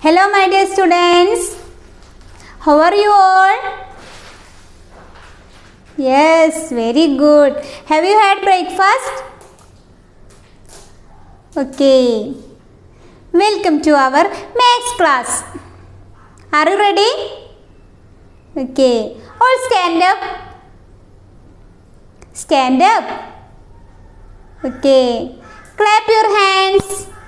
Hello, my dear students. How are you all? Yes, very good. Have you had breakfast? Okay. Welcome to our maths class. Are you ready? Okay. All stand up. Stand up. Okay. Clap your hands.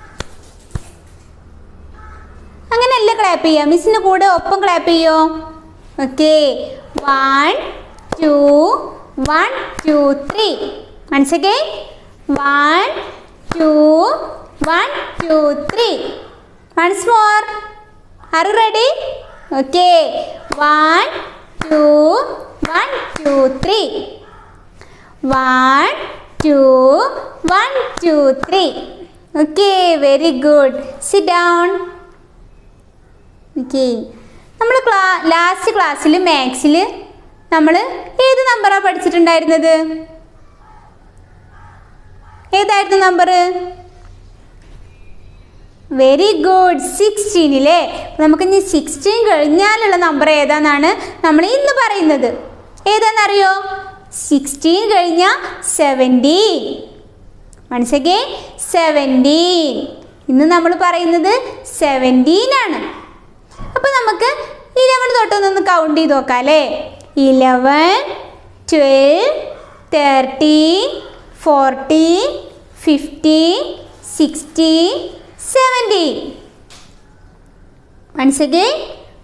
അങ്ങനെയല്ല clap ചെയ്യുക മിസ്സിൻ്റെ കൂടെ ഒപ്പം clap ചെയ്യോ okay one two one two three മനസ്സൊക്കെ one two one two three once more are ready okay one two one two three one two one two three okay very good sit down okay നമ്മൾ ക്ലാ last ക്ലാസ്സിൽ മാത്സിൽ നമ്മൾ ഏത് നമ്പറാണ് പഠിച്ചിട്ടുണ്ടായിരുന്നത് ഏതായിരുന്നു number very good സിക്സ്റ്റീനില്ലേ നമുക്ക് ഇനി സിക്സ്റ്റീൻ കഴിഞ്ഞാലുള്ള നമ്പർ ഏതാണെന്നാണ് നമ്മൾ ഇന്ന് പറയുന്നത് ഏതാണെന്നറിയോ സിക്സ്റ്റീൻ കഴിഞ്ഞാൽ സെവൻറ്റീൻ മനസ്സൊക്കെ സെവൻറ്റീൻ ഇന്ന് നമ്മൾ പറയുന്നത് സെവൻറ്റീൻ ആണ് അപ്പോൾ നമുക്ക് ഇലവൻ തൊട്ടൊന്നൊന്ന് കൗണ്ട് ചെയ്ത് നോക്കാം അല്ലേ eleven twelve thirteen fourteen fifteen sixteen seventeen once again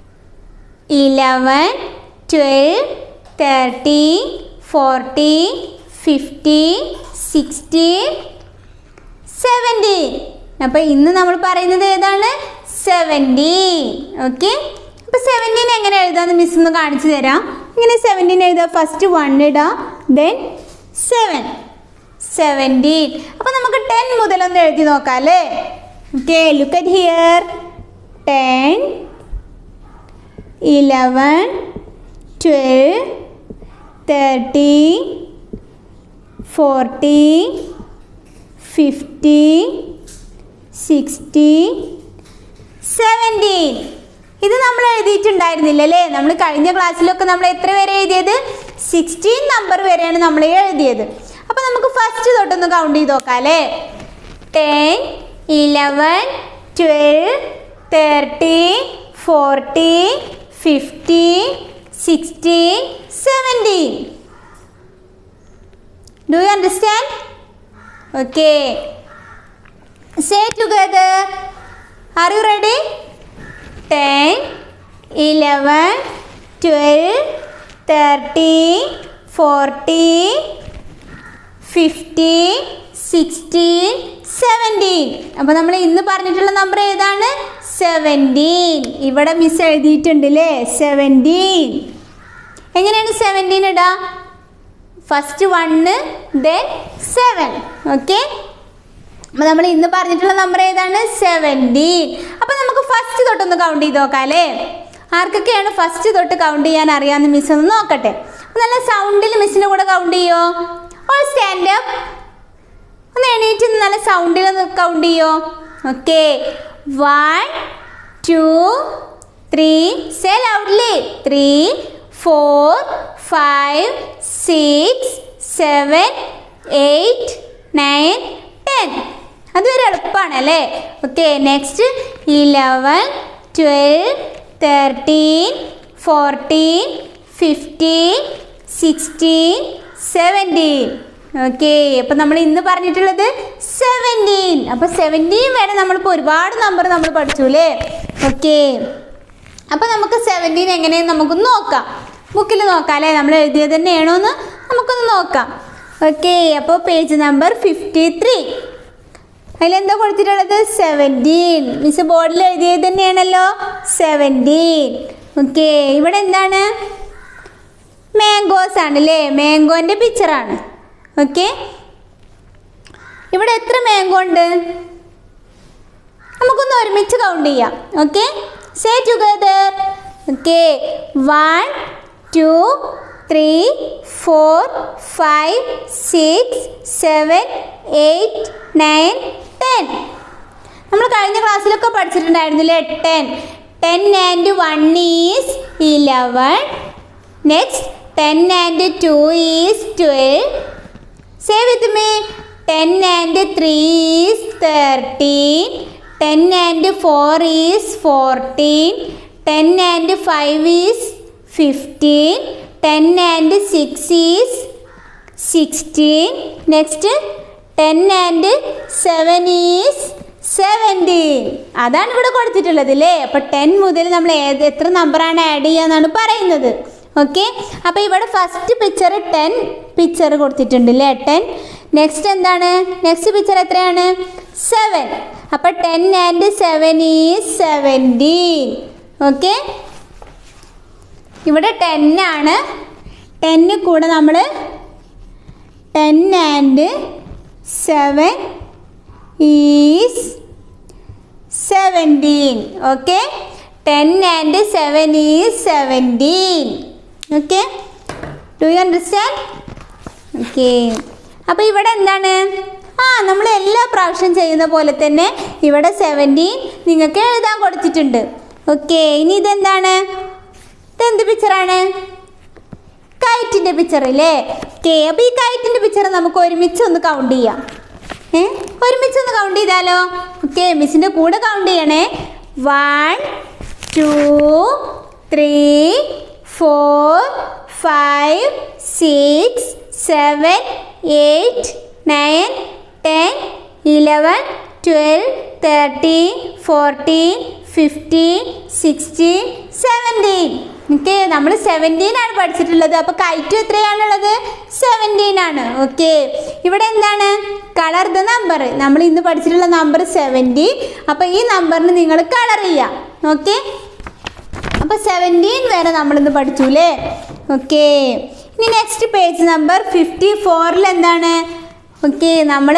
eleven twelve thirteen fourteen fifteen sixteen seventeen അപ്പോൾ ഇന്ന് നമ്മൾ പറയുന്നത് ഏതാണ് സെവൻറ്റീൻ ഓക്കെ അപ്പോൾ സെവൻറ്റീൻ എങ്ങനെ എഴുതാമെന്ന് മിസ് ഒന്ന് കാണിച്ചു തരാം ഇങ്ങനെ സെവൻറ്റീൻ എഴുതുക ഫസ്റ്റ് വൺ ഇടാം ദെൻ സെവൻ സെവൻറ്റീൻ അപ്പോൾ നമുക്ക് ടെൻ മുതലൊന്ന് എഴുതി നോക്കാം അല്ലേ okay look at here ten eleven twelve thirteen fourteen fifteen sixteen seventeen ഇത് നമ്മൾ എഴുതിയിട്ടുണ്ടായിരുന്നില്ല അല്ലേ നമ്മൾ കഴിഞ്ഞ ക്ലാസ്സിലൊക്കെ നമ്മൾ എത്ര വരെ എഴുതിയത് സിക്സ്റ്റീൻ നമ്പർ വരെയാണ് നമ്മൾ എഴുതിയത് അപ്പോൾ നമുക്ക് ഫസ്റ്റ് തൊട്ടൊന്ന് കൗണ്ട് ചെയ്ത് നോക്കാം അല്ലേ ten eleven twelve thirteen fourteen fifteen sixteen seventeen do you understand okay say together are you ready 10 11 12 13 14 15 16 17 അപ്പോൾ നമ്മൾ ഇന്ന് പറഞ്ഞിട്ടുള്ള നമ്പർ ഏതാണ് സെവൻറ്റീൻ ഇവിടെ മിസ് എഴുതിയിട്ടുണ്ട് അല്ലേ സെവൻറ്റീൻ എങ്ങനെയാണ് സെവൻറ്റീൻ ഇടുക first one then seven okay അപ്പോൾ നമ്മൾ ഇന്ന് പറഞ്ഞിട്ടുള്ള നമ്പർ ഏതാണ് സെവൻറ്റീൻ അപ്പോൾ നമുക്ക് ഫസ്റ്റ് തൊട്ടൊന്ന് കൗണ്ട് ചെയ്ത് നോക്കാം അല്ലേ ആർക്കൊക്കെയാണ് ഫസ്റ്റ് തൊട്ട് കൗണ്ട് ചെയ്യാൻ അറിയാമെന്ന് മിസ് ഒന്ന് നോക്കട്ടെ അപ്പോൾ നല്ല സൗണ്ടിൽ മിസ്സിൻ്റെ കൂടെ കൗണ്ട് ചെയ്യോ ഓൾ സ്റ്റാൻഡ് അപ്പ് ഒന്ന് എണീറ്റ് നല്ല സൗണ്ടിൽ ഒന്ന് കൗണ്ട് ചെയ്യോ okay one two three say loudly three four five six seven eight nine ten അതൊരു എളുപ്പമാണ് അല്ലേ okay next eleven twelve thirteen fourteen fifteen sixteen seventeen okay അപ്പം നമ്മൾ ഇന്ന് പറഞ്ഞിട്ടുള്ളത് സെവൻറ്റീൻ അപ്പോൾ സെവൻറ്റീൻ വരെ നമ്മളിപ്പോൾ ഒരുപാട് നമ്പർ നമ്മൾ പഠിച്ചു അല്ലേ ഓക്കെ അപ്പോൾ നമുക്ക് സെവൻറ്റീൻ എങ്ങനെയെന്ന് നമുക്കൊന്ന് നോക്കാം ബുക്കിൽ നോക്കാം അല്ലേ നമ്മൾ എഴുതിയത് തന്നെയാണോ എന്ന് നമുക്കൊന്ന് നോക്കാം ഓക്കെ അപ്പോൾ പേജ് നമ്പർ ഫിഫ്റ്റി ത്രീ അതിലെന്താ കൊടുത്തിട്ടുള്ളത് സെവൻറ്റീൻ മിസ് ബോർഡിൽ എഴുതിയത് തന്നെയാണല്ലോ സെവൻറ്റീൻ ഓക്കെ ഇവിടെ എന്താണ് മാംഗോസ് ആണ് അല്ലേ മാംഗോൻ്റെ പിക്ചറാണ് ഓക്കെ ഇവിടെ എത്ര മാംഗോ ഉണ്ട് നമുക്കൊന്ന് ഒരുമിച്ച് കൗണ്ട് ചെയ്യാം okay say together okay one two three four five six seven eight nine ten നമ്മൾ കഴിഞ്ഞ ക്ലാസ്സിലൊക്കെ പഠിച്ചിട്ടുണ്ടായിരുന്നില്ലേ ten ten and one is eleven next ten and two is twelve say with me ten and three is thirteen ten and four is fourteen ten and five is fifteen ten and six is sixteen next ten and seven is seventeen അതാണ് ഇവിടെ കൊടുത്തിട്ടുള്ളത് അല്ലേ അപ്പോൾ ten മുതൽ നമ്മൾ ഏത് എത്ര നമ്പറാണ് ആഡ് ചെയ്യുക എന്നാണ് പറയുന്നത് ഓക്കെ അപ്പോൾ ഇവിടെ ഫസ്റ്റ് പിക്ചർ ടെൻ പിക്ചർ കൊടുത്തിട്ടുണ്ട് അല്ലേ ടെൻ നെക്സ്റ്റ് എന്താണ് നെക്സ്റ്റ് പിക്ചർ എത്രയാണ് സെവൻ അപ്പോൾ ten and seven is seventeen okay ഇവിടെ ടെൻ ആണ് ടെന്ന് കൂടെ നമ്മൾ ten and seven is seventeen okay ten and seven is seventeen okay do you understand okay അപ്പോൾ ഇവിടെ എന്താണ് ആ നമ്മൾ എല്ലാ പ്രാവശ്യം ചെയ്യുന്ന പോലെ തന്നെ ഇവിടെ സെവൻറ്റീൻ നിങ്ങൾക്ക് എഴുതാൻ കൊടുത്തിട്ടുണ്ട് ഓക്കെ ഇനി ഇതെന്താണ് ഇതെന്ത് പിക്ചറാണ് കൈറ്റിൻ്റെ പിക്ചർ അല്ലേ ഓക്കെ അപ്പോൾ ഈ കൈറ്റിൻ്റെ പിക്ചർ നമുക്ക് ഒരുമിച്ച് ഒന്ന് കൗണ്ട് ചെയ്യാം ഏ ഒരുമിച്ച് ഒന്ന് കൗണ്ട് ചെയ്താലോ ഓക്കെ മിസ്സിൻ്റെ കൂടെ കൗണ്ട് ചെയ്യണേ one two three four five six seven eight nine ten eleven twelve thirteen fourteen fifteen sixteen seventeen okay നമ്മൾ സെവൻറ്റീൻ ആണ് പഠിച്ചിട്ടുള്ളത് അപ്പോൾ കൈറ്റ് എത്രയാണുള്ളത് സെവൻറ്റീൻ ആണ് ഓക്കെ ഇവിടെ എന്താണ് കളർ ദ നമ്പർ നമ്മൾ ഇന്ന് പഠിച്ചിട്ടുള്ള നമ്പർ സെവൻറ്റീൻ അപ്പോൾ ഈ നമ്പറിന് നിങ്ങൾ കളർ ചെയ്യാം ഓക്കെ അപ്പോൾ സെവൻറ്റീൻ വരെ നമ്മളിന്ന് പഠിച്ചു അല്ലേ ഓക്കെ ഇനി നെക്സ്റ്റ് പേജ് നമ്പർ ഫിഫ്റ്റി ഫോറിൽ എന്താണ് ഓക്കെ നമ്മൾ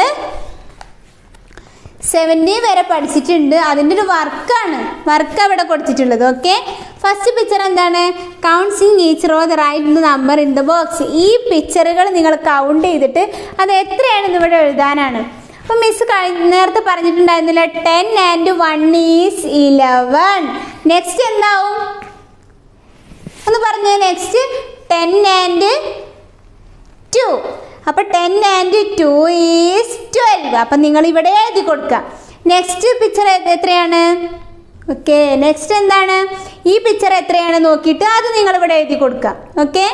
സെവൻറ്റീൻ വരെ പഠിച്ചിട്ടുണ്ട് അതിൻ്റെ ഒരു വർക്കാണ് വർക്ക് അവിടെ കൊടുത്തിട്ടുള്ളത് ഓക്കെ ഫസ്റ്റ് പിക്ചർ എന്താണ് counting each row the right number in the box ഈ പിക്ചറുകൾ നിങ്ങൾ കൗണ്ട് ചെയ്തിട്ട് അത് എത്രയാണെന്ന് ഇവിടെ എഴുതാനാണ് അപ്പം മിസ് കഴിഞ്ഞ നേരത്തെ പറഞ്ഞിട്ടുണ്ടായിരുന്നില്ല ten and one is eleven next എന്താവും ഒന്ന് പറഞ്ഞേ നെക്സ്റ്റ് ടെൻ ആൻഡ് ടു അപ്പോൾ ten and two is twelve അപ്പം നിങ്ങൾ ഇവിടെ എഴുതി കൊടുക്കുക നെക്സ്റ്റ് പിക്ചർ എത്രയാണ് ഓക്കെ നെക്സ്റ്റ് എന്താണ് ഈ പിക്ചർ എത്രയാണ് നോക്കിയിട്ട് അത് നിങ്ങൾ ഇവിടെ എഴുതി കൊടുക്കുക ഓക്കെ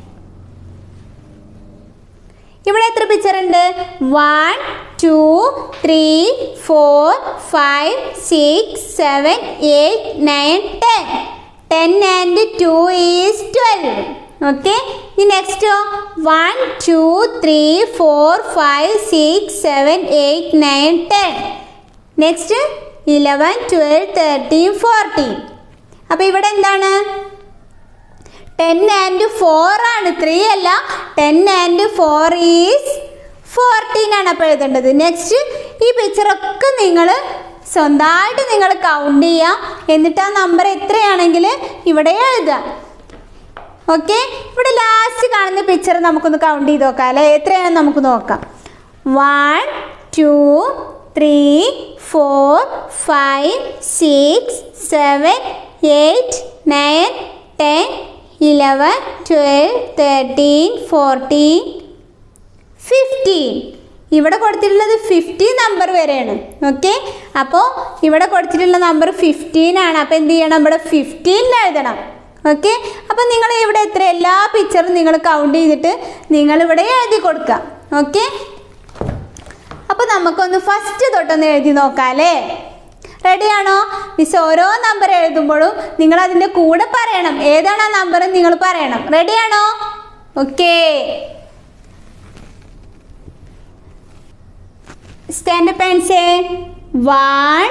ഇവിടെ എത്ര പിക്ചർ ഉണ്ട് one two three four five six seven eight nine ten ten and two is twelve okay ഇനി നെക്സ്റ്റോ one two three four five six seven eight nine ten next eleven twelve thirteen fourteen അപ്പോൾ ഇവിടെ എന്താണ് ten and four ആണ് three അല്ല ten and four is fourteen ആണ് അപ്പോൾ എഴുതേണ്ടത് നെക്സ്റ്റ് ഈ പിക്ചറൊക്കെ നിങ്ങൾ സ്വന്തമായിട്ട് നിങ്ങൾ കൗണ്ട് ചെയ്യാം എന്നിട്ട് ആ നമ്പർ എത്രയാണെങ്കിൽ ഇവിടെ എഴുതുക ഓക്കെ ഇവിടെ ലാസ്റ്റ് കാണുന്ന പിക്ചർ നമുക്കൊന്ന് കൗണ്ട് ചെയ്ത് നോക്കാം അല്ലേ എത്രയാണെന്ന് നമുക്ക് നോക്കാം one two three four five six seven eight nine ten eleven twelve thirteen fourteen fifteen ഇവിടെ കൊടുത്തിട്ടുള്ളത് ഫിഫ്റ്റീൻ നമ്പർ വരെയാണ് ഓക്കെ അപ്പോൾ ഇവിടെ കൊടുത്തിട്ടുള്ള നമ്പർ ഫിഫ്റ്റീൻ ആണ് അപ്പോൾ എന്ത് ചെയ്യണം ഇവിടെ ഫിഫ്റ്റീൻ എഴുതണം ഓക്കെ അപ്പോൾ നിങ്ങൾ ഇവിടെ എത്ര എല്ലാ പിക്ചറും നിങ്ങൾ കൗണ്ട് ചെയ്തിട്ട് നിങ്ങൾ ഇവിടെ എഴുതി കൊടുക്കുക ഓക്കെ അപ്പോൾ നമുക്കൊന്ന് ഫസ്റ്റ് തൊട്ടൊന്ന് എഴുതി നോക്കാം അല്ലേ റെഡിയാണോ മിസ് ഓരോ നമ്പർ എഴുതുമ്പോഴും നിങ്ങൾ അതിൻ്റെ കൂടെ പറയണം ഏതാണ് ആ നമ്പർ നിങ്ങൾ പറയണം റെഡിയാണോ okay stand up and say one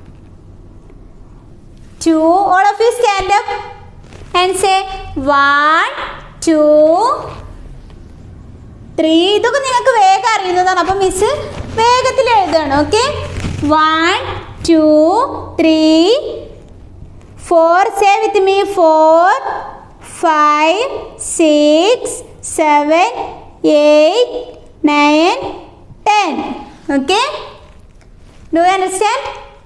two all of you stand up and say one two three ഇതൊക്കെ നിങ്ങൾക്ക് വേഗം അറിയുന്നതാണ് അപ്പം മിസ് വേഗത്തിൽ എഴുതുകയാണ് okay one two three four say with me four five six seven eight nine ten okay do you understand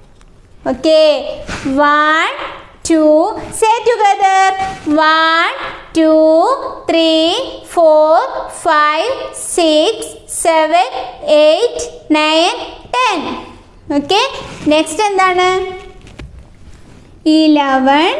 okay one two say together one two three four five six seven eight nine ten okay next എന്താണ് eleven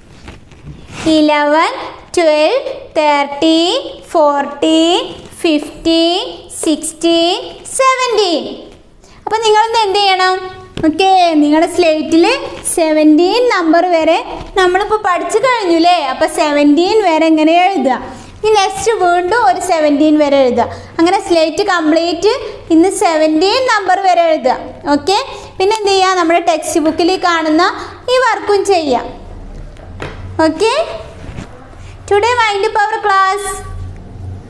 eleven twelve thirteen fourteen fifteen sixteen seventeen അപ്പോൾ നിങ്ങളൊന്ന് എന്ത് ചെയ്യണം okay നിങ്ങളുടെ സ്ലേറ്റിൽ seventeen number വരെ നമ്മളിപ്പോൾ പഠിച്ചു കഴിഞ്ഞു അല്ലേ അപ്പോൾ സെവൻറ്റീൻ വരെ എങ്ങനെ എഴുതുക ഇനി നെക്സ്റ്റ് വീണ്ടും ഒരു സെവൻറ്റീൻ വരെ എഴുതുക അങ്ങനെ സ്ലേറ്റ് കംപ്ലീറ്റ് ഇന്ന് സെവൻറ്റീൻ നമ്പർ വരെ എഴുതുക ഓക്കെ പിന്നെ എന്ത് ചെയ്യുക നമ്മുടെ ടെക്സ്റ്റ് ബുക്കിൽ കാണുന്ന ഈ വർക്കും ചെയ്യാം okay today wind up our class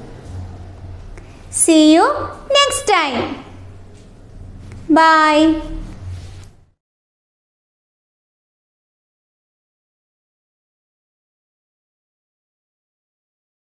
see you next time bye